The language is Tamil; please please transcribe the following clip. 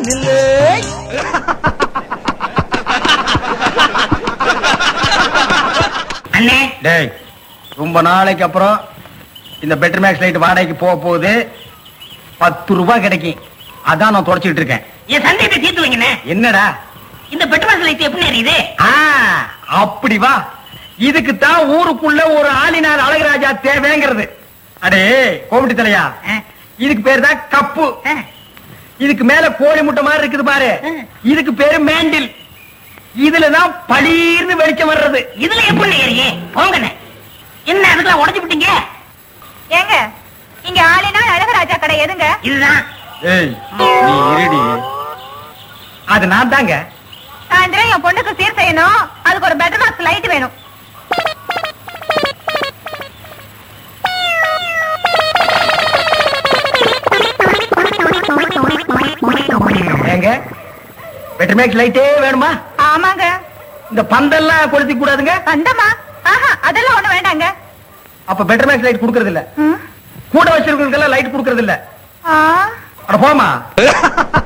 நில்லு அண்ணே டேய் ரொம்ப நாளைக்கு அப்புறம் இந்த பெட்டர் மேக்ஸ் லைட் வாடகைக்கு போக போகுது பத்து ரூபாய் கிடைக்கும் அதான் நான் தொடச்சிட்டு இருக்கேன் என் சந்தேகத்தை தீர்த்து வைங்கண்ணே என்னடா இந்த பெட்ரோல் லைட் எப்படி எரியுது ஆ, அப்படி வா இதுக்கு தான் ஊருக்குள்ள ஒரு ஆளினார் அழகுராஜா தேவைங்கிறது அடே கோமிட்டி தலையா ஆ. இதுக்கு பேர் தான் கப்பு ஆ, இதுக்கு மேல கோழி முட்டை மாதிரி இருக்குது பாரு ஆ. இதுக்கு பேரு மேண்டில் இதுலதான் பளீர்னு வெளிச்சம் வர்றது இதுல எப்படி எரியே போங்கண்ணே என்ன அதுக்கெல்லாம் உடைச்சு விட்டீங்க ஏங்க இங்க ஆளினா அழகராஜா கடை எதுங்க இதுதான் ஏய் நீ இருடி அது நான் தாங்க சாயந்தரம் என் பொண்ணுக்கு சீர் செய்யணும் அதுக்கு ஒரு பெட்டர் மார்க்ஸ் லைட் வேணும் ஏங்க பெட்டர் மேக்ஸ் லைட்டே வேணுமா ஆமாங்க இந்த பந்தெல்லாம் கொளுத்தி கூடாதுங்க வந்தமா ஆஹா அதெல்லாம் ஒண்ணு வேண்டாங்க அப்ப பெட்டர் மேக்ஸ் லைட் கொடுக்கறது இல்ல ம். கூட வச்சிருக்கவங்களுக்கெல்லாம் லைட் கொடுக்கறது இல்ல ஆ அட போமா